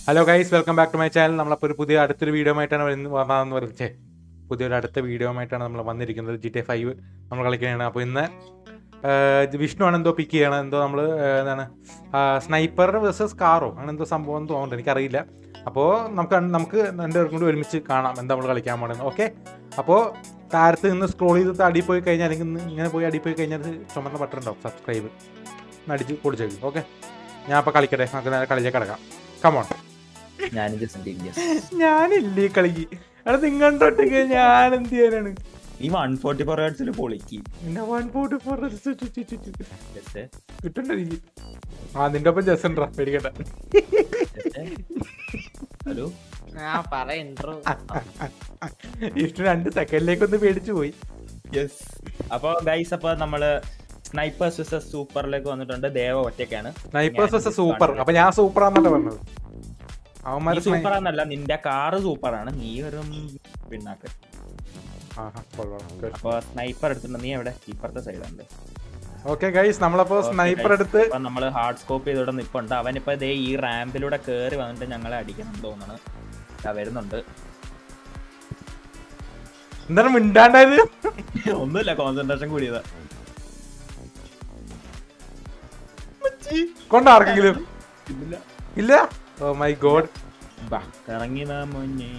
Hello guys welcome back to my channel നമ്മളപ്പോൾ ഒരു പുതിയ അടുത്തൊരു വീഡിയോ ആയിട്ടാണ് വരുന്ന- വന്നതെന്ന് പറഞ്ഞേ പുതിയൊരു അടുത്ത വീഡിയോ ആയിട്ടാണ് നമ്മൾ വന്നിരിക്കുന്നത് ജി ടി ഫൈവ് നമ്മൾ കളിക്കുകയാണ് അപ്പോൾ ഇന്ന് ആ, വിഷ്ണു ആണ് എന്തോ പിക്ക് ചെയ്യണം എന്തോ നമ്മൾ എന്താണ് സ്നൈപ്പർ വേഴ്സസ് കാറോ അങ്ങനെ എന്തോ സംഭവം എന്ന് തോന്നുന്നുണ്ട് എനിക്കറിയില്ല അപ്പോൾ നമുക്ക് രണ്ട്- നമുക്ക് രണ്ടുപേർക്കും കൂടി ഒരുമിച്ച് കാണാം എന്താ നമ്മൾ കളിക്കാൻ പോകുന്നത് ഓക്കെ അപ്പോൾ താരത്ത് നിന്ന് സ്ക്രോൾ ചെയ്ത് അടി പോയി കഴിഞ്ഞാൽ അല്ലെങ്കിൽ ഇന്ന് ഇങ്ങനെ പോയി അടി പോയി കഴിഞ്ഞാൽ അത് ചുമന്ന ബട്ടൺ ഉണ്ടാവും സബ്സ്ക്രൈബ് അടിച്ച് പൊടിച്ചേക്കും ഓക്കെ ഞാൻ അപ്പോൾ കളിക്കട്ടെ നമുക്ക് നേരെ കളിലേക്ക് കിടക്കാം കമോൺ ഞാനിത് സന്ദീപ് ഞാനില്ലേ കളിക്ക് അവിടെ നിങ്ങളുടെ ഒറ്റയ്ക്ക് ഞാൻ എന്ത് ചെയ്യാനാണ് ഈ വൺ ഫോർട്ടി ഫോർ ഹേർട്സിൽ പൊളിക്ക് പിന്നെ വൺ ഫോർട്ടി ഫോർ കിട്ടണ്ട എനിക്ക് ആ നിന്റെ ഒപ്പം ജസ് ഉണ്ടാ പേടിക്കണ്ട ഹലോ ആ പറ ഇൻട്രോ ഇഷ്ടം രണ്ട് സെക്കൻഡിലേക്ക് ഒന്ന് പേടിച്ചു പോയി യെസ് അപ്പൊ ഗൈസ് അപ്പൊ നമ്മള് സ്നൈപ്പേഴ്സ് വിസസ് സൂപ്പറിലേക്ക് വന്നിട്ടുണ്ട് ദേവ ഒറ്റയ്ക്കാണ് സ്നൈപ്പേഴ്സ് സൂപ്പർ അപ്പൊ ഞാൻ സൂപ്പർ ആണെന്നല്ലേ പറഞ്ഞത് അവന്മാര് സൂപ്പർ ആണെന്നല്ല നിന്റെ കാറ് സൂപ്പർ ആണ് നീ ഒരു പിണ്ണാക്ക് അപ്പൊ സ്നൈപ്പർ എടുത്തിട്ടുണ്ട് നീ എവിടെ ഇപ്പുറത്തെ സൈഡാണ് ഓക്കെ ഗൈസ് നമ്മളപ്പോ സ്നൈപ്പർ എടുത്ത് അപ്പൊ നമ്മള് ഹാർഡ് സ്കോപ്പ് ചെയ്തോടെ നിപ്പുണ്ട് അവനിപ്പോ ദേ ഈ റാമ്പിലൂടെ കേറി വന്നിട്ട് ഞങ്ങളെ അടിക്കണം തോന്നണ് ദാ വരുന്നുണ്ട് എന്താണ് മിണ്ടാണ്ടായത് ഒന്നുമില്ല കോൺസെൻട്രേഷൻ കൂടിയതാ കൊണ്ട ആർക്കെങ്കിലും ഇല്ല ഓ മൈ ഗോഡ് ബാ കറങ്ങി നാ മോനെ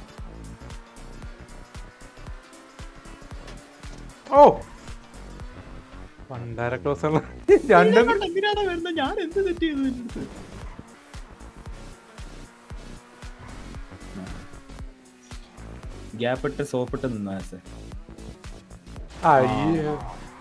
ഓ പണ്ടാര ക്ലോസ് രണ്ടും എന്തിനാണ് വരുന്നത് ഞാൻ എന്ത് തെറ്റ് ചെയ്തു നിന്റെ അടുത്ത്? ഗ്യാപ്പ് ഇട്ട് സോപ്പ് ഇട്ട് നിന്നാ സെ. അയ്യോ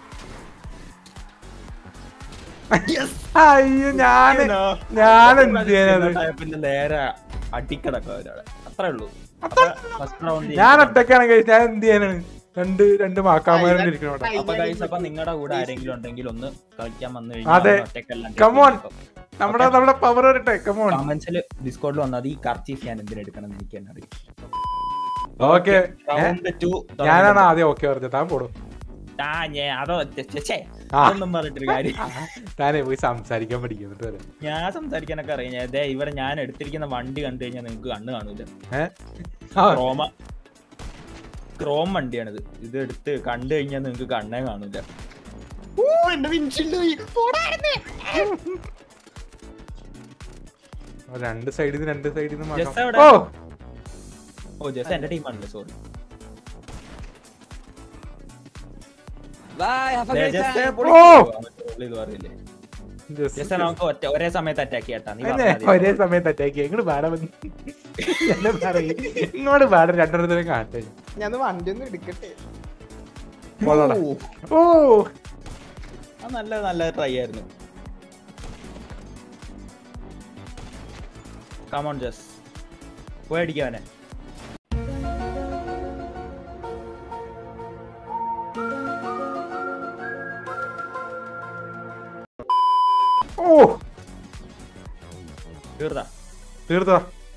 അയ്യോ ഞാന് ഞാൻ എന്ത് ചെയ്യാനത് ടൈപ്പിന്റെ നേരെ അടിക്കടക്കം അവരവിടെ അത്രേ ഉള്ളൂ ഫസ്റ്റ് റൗണ്ട് ഞാൻ ഒറ്റക്കാണ് കഴിച്ച് ഞാൻ എന്ത് ചെയ്യാനാണ് രണ്ട് രണ്ട് മാക്കാമാരുടെ ഇരിക്കണം അവിടെ അപ്പൊ ഗൈസ് അപ്പൊ നിങ്ങളുടെ കൂടെ ആരെങ്കിലും ഉണ്ടെങ്കിൽ ഒന്ന് കളിക്കാൻ വന്നു അതെ. Come on. നമ്മുടെ നമ്മുടെ പവർ വരട്ടെ കമോൺ കമന്റ്സിൽ ഡിസ്കോഡിൽ വന്നാൽ ഈ കർച്ചീഫ് ഞാൻ എന്തിനെടുക്കണം എന്ന് എനിക്ക് തന്നെ അറിയാം ഓക്കെ റൗണ്ട് ടു ഞാനാണ് ആദ്യം ഓക്കെ പറഞ്ഞത് താൻ പോടും ആ ഞാൻ അതോ ഛെ, ഛെ, ഛെ. ആ. അതൊന്നും പറഞ്ഞിട്ടൊരു കാര്യം താനേ പോയി സംസാരിക്കാൻ പഠിക്കും എന്നിട്ട് വരാം ഞാൻ സംസാരിക്കാനൊക്കെ അറിയാം ഞാൻ ദേ ഇവിടെ ഞാൻ എടുത്തിരിക്കുന്ന വണ്ടി കണ്ടു കഴിഞ്ഞാൽ നിങ്ങൾക്ക് കണ്ണ് കാണൂല ഏഹ് ആ, ക്രോമ ക്രോം വണ്ടിയാണിത് ഇത് എടുത്ത് കണ്ടു കഴിഞ്ഞാൽ നിങ്ങൾക്ക് കണ്ണേ കാണൂല രണ്ട് സൈഡിൽ നിന്ന് രണ്ട് സൈഡിൽ നിന്ന് Just മാക്കാം അവിടെ. ഓ ഓ ജസ്റ്റ് എന്റെ ടീമാണല്ലേ sorry bye have a just oh! പറയില്ലേ just- ജസ്റ്റ് നമുക്ക് ഒറ്റ ഒരേ സമയത്ത് അറ്റാക്ക് ചെയ്യട്ടാ നീ എന്നെ പറഞ്ഞാ മതി. ഒരേ സമയത്ത് അറ്റാക്ക് ഇങ്ങോട്ട് പാട എന്നെ പറയും ഇങ്ങോട്ട് പാട രണ്ടെണ്ണത്തിനും കാട്ടെ ഞാൻ വണ്ടി ഒന്ന് എടുക്കട്ടെ കൊള്ളടാ. ഓ, ഓ അത് നല്ല നല്ല ട്രൈ ആയിരുന്നു കമോൺ ജസ് പോയി അടിക്കാവനെ ഓ തീർത്താ തീർത്തോ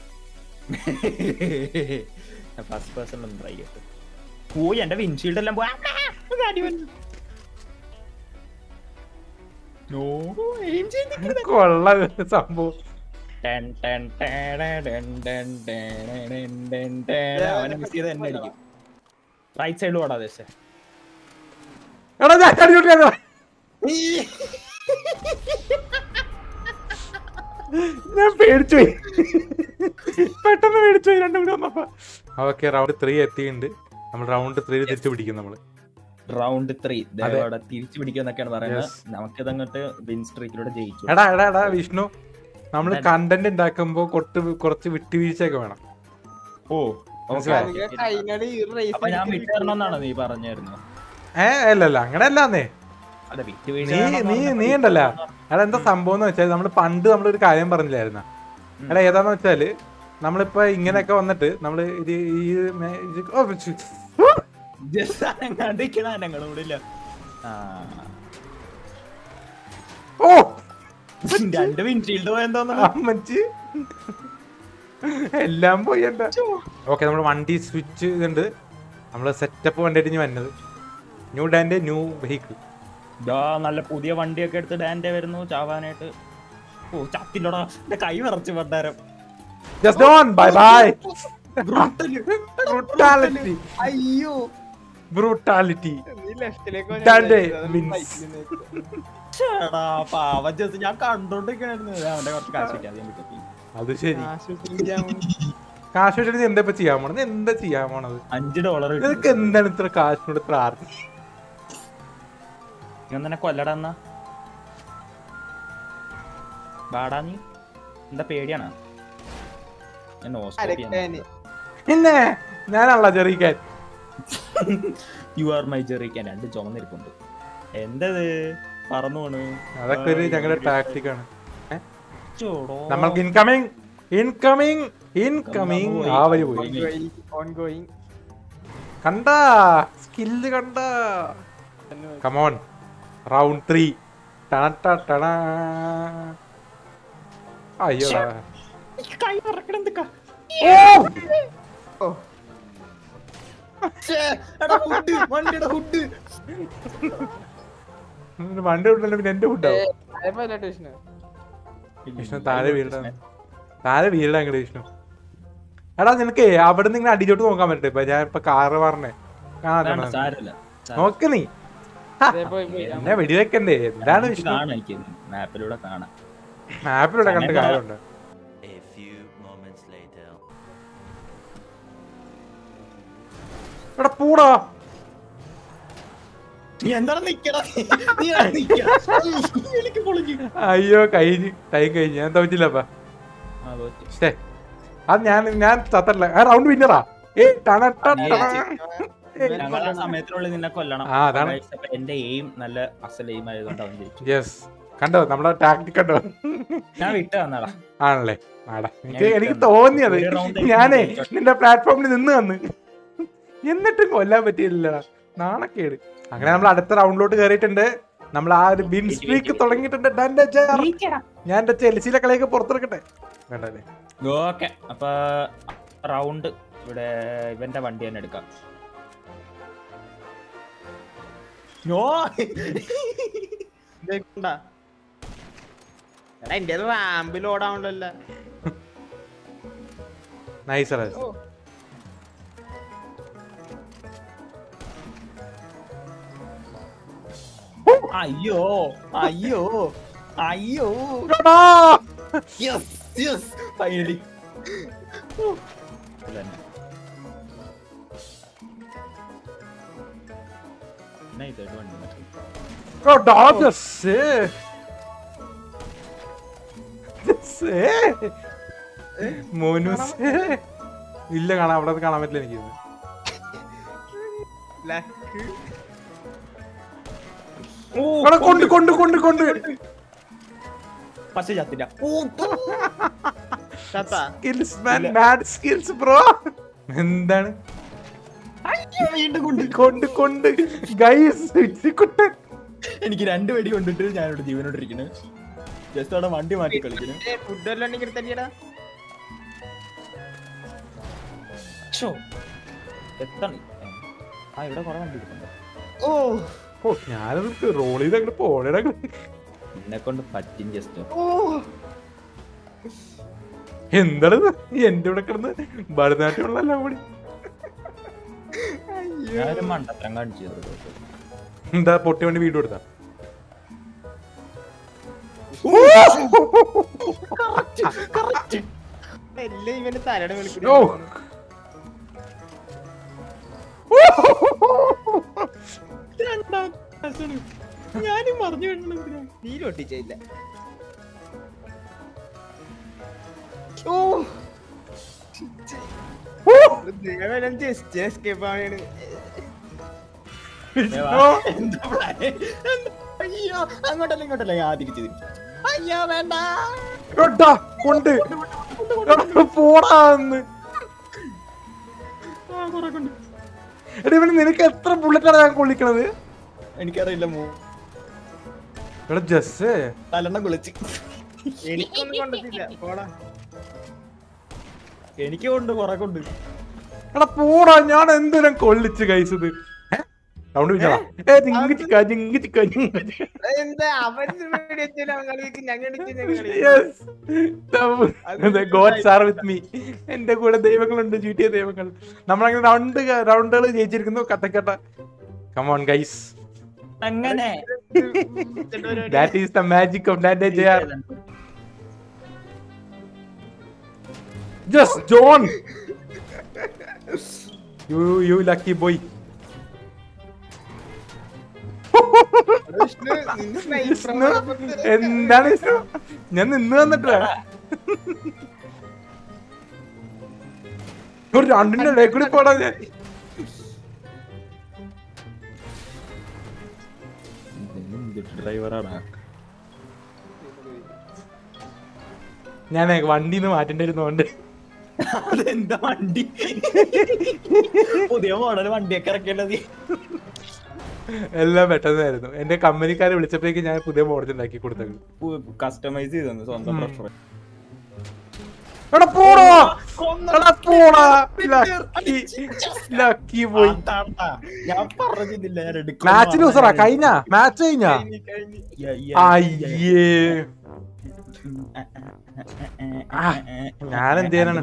ഫസ്റ്റ് പേഴ്സൺ ഒന്ന് ട്രൈ ചെയ്തിട്ട് പോയി എന്റെ വിൻഷീൽഡ് എല്ലാം പോയി അമ്മ, ഒരു അടി വന്നു. No, aim ചെയ്ത് നിൽക്കരുത്. കൊള്ള സംഭവം ten, ten, ten, ten, ten, ten, ten, ten, ten. അവനെ മിസ് ചെയ്ത് തന്നെ അടിക്കും റൈറ്റ് സൈഡിൽ ഓടാ ദേശം എടാ ഞാൻ അടിച്ചോട്ട് ഞാൻ- ഞാൻ പേടിച്ചു പോയി പെട്ടെന്ന് പേടിച്ചു പോയി രണ്ടും കൂടി വന്നപ്പോ ഓക്കെ റൗണ്ട് ത്രീ എത്തിയിട്ടുണ്ട് നമ്മൾ റൗണ്ട് ത്രീ തിരിച്ചു പിടിക്കും നമ്മള് റൗണ്ട് ത്രീ അതെ. അവിടെ തിരിച്ചു പിടിക്കുമെന്നൊക്കെയാണ് പറയുന്നത് Yes. നമുക്കിത് അങ്ങോട്ട് വിൻ സ്ട്രീക്കിലൂടെ ജയിച്ചു എടാ എടാ എടാ വിഷ്ണു നമ്മൾ കണ്ടന്റ് ഉണ്ടാക്കുമ്പോ കൊട്ട് കുറച്ച് വിട്ടുവീഴ്ചയൊക്കെ വേണം ഓ മനസ്സിലായോ? കൈനടി ഈ റേസ് അപ്പൊ ഞാൻ വിട്ടുതരണമെന്നാണോ നീ പറഞ്ഞായിരുന്നു ഏ അല്ലല്ല അങ്ങനെ അല്ലാന്നേ അല്ല വിട്ടുവീഴ്ച നീ വേണമെന്ന് നീ പറഞ്ഞപ്പോ നീ ഉണ്ടല്ലോ എടാ എന്താ സംഭവം എന്ന് വെച്ചാൽ നമ്മൾ പണ്ട് നമ്മളൊരു കാര്യം പറഞ്ഞില്ലായിരുന്ന ഉം. എടാ ഏതാന്ന് വെച്ചാല് നമ്മളിപ്പോ ഇങ്ങനെയൊക്കെ വന്നിട്ട് നമ്മള് ഇത് ഈ മേ- ഇത് ഓ, ഛ്. ജസ്റ്റ് അനങ്ങാണ്ടിരിക്കണ ഞങ്ങളും കൂടെ ഇല്ല ആ. ഓ രണ്ട് വിൻഷീൽഡ് പോയെന്തോന്നു അമ്മച്ചി എല്ലാം പോയി എന്താ ഓക്കെ നമ്മൾ വണ്ടി സ്വിച്ച് ഇതുണ്ട് നമ്മള് സെറ്റപ്പ് വണ്ടിയായിട്ട് ഇനി വന്നത് ന്യൂ ഡാൻഡ് ന്യൂ വെഹിക്കിൾ ഇതാ നല്ല പുതിയ വണ്ടിയൊക്കെ എടുത്ത് ഡാൻഡേ വരുന്നു ചാവാനായിട്ട് ഓ ചത്തില്ലടാ എന്റെ കൈ വിറച്ച് പണ്ടാരം ജസ്റ്റ് ഡോൺ ബൈ ബൈ ബ്രൂട്ടാലിറ്റി അയ്യോ ബ്രൂട്ടാലിറ്റി നീ ലെഫ്റ്റിലേക്ക് Dante wins. ചേടാ പാവം ജസ്റ്റ് ഞാൻ കണ്ടോണ്ടിരിക്കണായിരുന്നു അവന്റെ കുറച്ച് കാശ് കിട്ടി അധികം കിട്ടി അത് ശരി കാശ് വെച്ചിട്ട് നീ എന്താ ഇപ്പൊ ചെയ്യാൻ പോണത് നീ എന്താ ചെയ്യാൻ പോണത് അഞ്ച് ഡോളർ നിനക്ക് എന്താണ് ഇത്ര കാശിനോട് ഇത്ര ആർത്തി ഞാൻ തന്നെ കൊല്ലടാ എന്നാ വാടാ നീ എന്താ പേടിയാണ് ഞാൻ ഓസ്ട്രേലിയ പിന്നെ ഞാനാണല്ലോ ചെറിയിക്കാൻ യു ആർ മൈ ജെറിക്കാൻ രണ്ട് ചുമന്നിരിപ്പുണ്ട് എന്തത് പറന്നു പോണ് അതൊക്കെ ഒരു ഞങ്ങളുടെ ടാക്ടിക് ആണ് ചോടോ. നമ്മൾക്ക് ഇൻകമിങ് ഇൻകമിങ് ഇൻകമിങ് ആ വഴി പോയി ഓൺ ഗോയിങ് കണ്ട സ്കില്ല് കണ്ട കമോൺ റൗണ്ട് ത്രീ അയ്യോ കൈ മറക്കണം എന്തൊക്കെ ഓ വണ്ടിയുടെ ഹുഡ് വണ്ടി ഉണ്ടല്ലോ പിന്നെ എന്റെ ഫുഡാവും അതേപോലെ ട്യൂഷന് വിഷ്ണു താഴെ വീടാണ് താഴെ വീടാ അങ്ങോട്ട് വിഷ്ണു എടാ നിനക്ക് അവിടെ നിന്ന് ഇങ്ങനെ അടിച്ചോട്ട് നോക്കാൻ പറ്റട്ടെ ഇപ്പൊ ഞാൻ ഇപ്പൊ കാറ് പറഞ്ഞേ കാണാൻ സാരല്ല നോക്ക് നീ പോയി പോയി എന്നെ വെടിവെക്കണ്ടേ എന്താണ് വിഷ്ണു കാണാം എനിക്ക് മാപ്പിലൂടെ കാണാം മാപ്പിലൂടെ കണ്ട് കാര്യമുണ്ട് A few moments later. എടാ പൂടാ നീ എന്താണ് നിക്കടാ നീ ആണ് നിക്കടാ. എനിക്ക് പൊളിഞ്ഞു അയ്യോ കഴിഞ്ഞ് ടൈം കഴിഞ്ഞ് ഞാൻ തോറ്റില്ലപ്പാ ആ, തോറ്റ്. സ്റ്റേ അത് ഞാൻ ഞാൻ ചത്തല്ല ആ റൗണ്ട് വിന്നറാ ഏ ടണ ട ടണ. ഞങ്ങൾ ആ സമയത്തിനുള്ളിൽ നിന്നെ കൊല്ലണം ആ, അതാണ്. അപ്പൊ എന്റെ എയിം നല്ല അസൽ എയിം ആയതുകൊണ്ട് അവൻ ജയിച്ചു യെസ് കണ്ടോ നമ്മളെ ടാക്ടിക് കണ്ടോ ഞാൻ വിട്ട് തന്നടാ ആണല്ലേ ആടാ എനിക്ക് ഞാൻ എനിക്ക് ഇട്ടു. തോന്നിയത് ഒരു round ഞാനേ ആയിട്ട് നിന്റെ പ്ലാറ്റ്ഫോമിൽ നിന്ന് വന്ന് എന്നിട്ടും കൊല്ലാൻ പറ്റിയില്ലടാ നാണക്കേട് അങ്ങനെ നമ്മൾ അടുത്ത റൗണ്ടിലോട്ട് കയറിയിട്ടുണ്ട് നമ്മൾ ആ ഒരു ബിൻ സ്ട്രീക്ക് തുടങ്ങിയിട്ടുണ്ട് ഡാൻ്റെ ജയർ. ഞാൻ എന്റെ ചെൽസിയിലെ കളിയൊക്കെ പുറത്തെടുക്കട്ടെ വേണ്ടല്ലേ ഓക്കെ അപ്പൊ റൗണ്ട് ഇവിടെ ഇവന്റെ വണ്ടി തന്നെ എടുക്കാം ഓ ഇതെന്താ? എടാ എന്റെ റാമ്പിൽ ഓടാണല്ലോ നൈസ് ഓ അയ്യോ അയ്യോ അയ്യോ യെസ് യെസ് ഫൈനലി വണ്ടി മാറ്റി. ഡോജസ് മോനുസ് ഇല്ല കാണാൻ അവിടെ കാണാൻ പറ്റില്ല എനിക്ക് ലക്ക് ഓ, എടാ, കൊണ്ട് കൊണ്ട് കൊണ്ട് കൊണ്ട് പക്ഷെ ചത്തില്ല ഓ, ചത്താ skills man mad skills bro എന്താണ് അയ്യോ, വീണ്ടും കൊണ്ട് കൊണ്ട് കൊണ്ട് ഗൈസ് കുട്ടൻ എനിക്ക് രണ്ട് വെടി കൊണ്ടിട്ട് ഞാനിവിടെ ജീവനോട്ടിരിക്കുന്നു ജസ്റ്റ് അവിടെ വണ്ടി മാറ്റി കളിക്കുന്നു ഫുഡ് വല്ലതും ഉണ്ടെങ്കിൽ എടുത്തല്ലേടാ ഛോ, എത്തണം ആ ഇവിടെ കുറെ വണ്ടി ഇരിപ്പുണ്ട് ഓ ഓ ഞാനത് റോൾ ചെയ്ത് അങ്ങോട്ട് പോണേടാ എന്നെ കൊണ്ട് പറ്റും ജസ്റ്റ് ഓ എന്താണ് എന്റെ ഇവിടെ കിടന്ന് ഭരതനാട്യമുള്ള കൂടി ഞാനൊരു മണ്ടത്തരം കാണിച്ചു തരുന്നു. എന്താ പൊട്ടി വണ്ടി വീട് കൊടുത്താ എല്ലാം ഇവന് തലയുടെ ഓ. വിളിക്കുന്നു രണ്ടാം class-ണ്. ഞാനും പറഞ്ഞു വേണമെന്തിനാ നീ ഒട്ടിച്ചില്ല ഓ നിങ്ങളെല്ലാം ജസ്റ്റ് എസ്കേപ്പ് ആണ് ഓ. എന്താ plan? എന്താ? അയ്യോ അങ്ങോട്ടല്ല ഇങ്ങോട്ടല്ല ഞാൻ തിരിച്ചു തിരിച്ചു അയ്യോ വേണ്ട എടാ, കൊണ്ട് എടാ, പോടാന്ന് ആ, കുറെ കൊണ്ട്. എടാ ഇവന് നിനക്ക് എത്ര ബുള്ളറ്റാണ് ഞാൻ കൊള്ളിക്കണത് എനിക്കറിയില്ല മൂ എടാ ജസ് തലെണ്ണം കുളിച്ച് എനിക്കൊന്നും കൊണ്ടിട്ടില്ല പോടാ എനിക്ക് കൊണ്ട് കുറെ കൊണ്ട് എടാ പോടാ ഞാൻ എന്തിനാ കൊള്ളിച്ച് കൈസത് റൗണ്ട് പിടിച്ചോളാം ഏ ജിങ്ക് ചിക്ക ജിങ്ക് ചിക്ക ജിങ്ക് ചിക്ക എന്താ അവര് വെടിവെച്ചാലും അവൻ കളിക്കും ഞങ്ങൾ അടിച്ച് ഞങ്ങൾ കളിക്കും yes gods are with me എന്റെ കൂടെ ദൈവങ്ങളുണ്ട് ചീട്ടിയ ദൈവങ്ങൾ നമ്മളങ്ങനെ രണ്ട് റൗണ്ടുകൾ ജയിച്ചിരിക്കുന്നു കട്ടക്കട്ട കമോൺ ഗൈസ് അങ്ങനെ that is the magic of that J R just John you you lucky boy Vishnu, നിന്നെ sniper ആവുമ്പോ എന്താണ് വിഷ്ണു? ഞാൻ നിന്ന് വന്നിട്ടാ ഒരു രണ്ടിന്റെ ഇടയിൽ കൂടി പോടാ ഞാൻ ഡ്രൈവറാണ് ഞാൻ വണ്ടിന്ന് മാറ്റേണ്ടി വരുന്നോണ്ട് അതെന്താ വണ്ടി പുതിയ മോഡൽ വണ്ടിയൊക്കെ ഇറക്കേണ്ടത് എല്ലാം പെട്ടെന്നായിരുന്നു എന്റെ കമ്പനിക്കാരെ വിളിച്ചപ്പോഴേക്ക് ഞാൻ പുതിയ മോഡൽ ഉണ്ടാക്കി കൊടുത്തത് കസ്റ്റമൈസ് ചെയ്തു സ്വന്തം prefer. എടാ പോടാ എടാ പോടാ ലക്കി ലക്കി പോയി അതാണ്ടാ. ഞാൻ പറഞ്ഞില്ല ഞാൻ എടുക്കും മാച്ച് ലൂസറാ കഴിഞ്ഞ മാച്ച് കഴിഞ്ഞ കഴിഞ്ഞ്, കഴിഞ്ഞ്. അയ്യേ ആ, ഞാൻ എന്ത് ചെയ്യാനാണ്?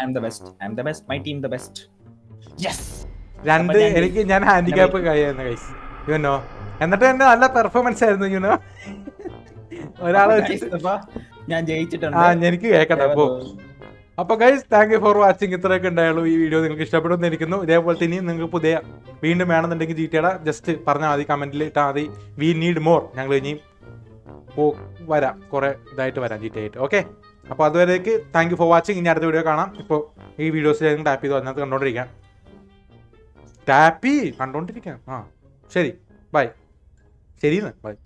രണ്ട് എനിക്ക് ഞാൻ ഹാൻഡിക്യാപ്പ് കഴിയുന്ന കൈസ് യുനോ എന്നിട്ട് തന്നെ നല്ല പെർഫോമൻസ് ആയിരുന്നു യുനോ ഒരാളെ വെച്ചിട്ട് ഞാൻ ജയിച്ചിട്ടുണ്ട് ആ എനിക്ക് കേക്കട്ടെ അപ്പൊ അപ്പൊ guys thank you for watching ഇത്രയൊക്കെ ഉണ്ടായുള്ളൂ ഈ വീഡിയോ നിങ്ങൾക്ക് ഇഷ്ടപ്പെടുമെന്ന് ഇരിക്കുന്നു ഇതേപോലെ തന്നെ നിങ്ങൾക്ക് പുതിയ വീണ്ടും വേണമെന്നുണ്ടെങ്കിൽ ജി ടിയുടെ ജസ്റ്റ് പറഞ്ഞാൽ മതി കമന്റിൽ ഇട്ടാൽ മതി വി നീഡ് മോർ ഞങ്ങൾ ഇനിയും പോ വരാം കുറെ ഇതായിട്ട് വരാം ജി ടി ആയിട്ട് ഓക്കെ അപ്പോൾ അതുവരേക്ക് താങ്ക് യു ഫോർ വാച്ചിങ് ഇനി അടുത്ത വീഡിയോ കാണാം ഇപ്പോൾ ഈ വീഡിയോസിൽ ടാപ്പ് ചെയ്ത് അതിനകത്ത് കണ്ടോണ്ടിരിക്കാം ടാപ്പി കണ്ടോണ്ടിരിക്കാം ആ ശരി ബൈ ശരിന്ന് ബൈ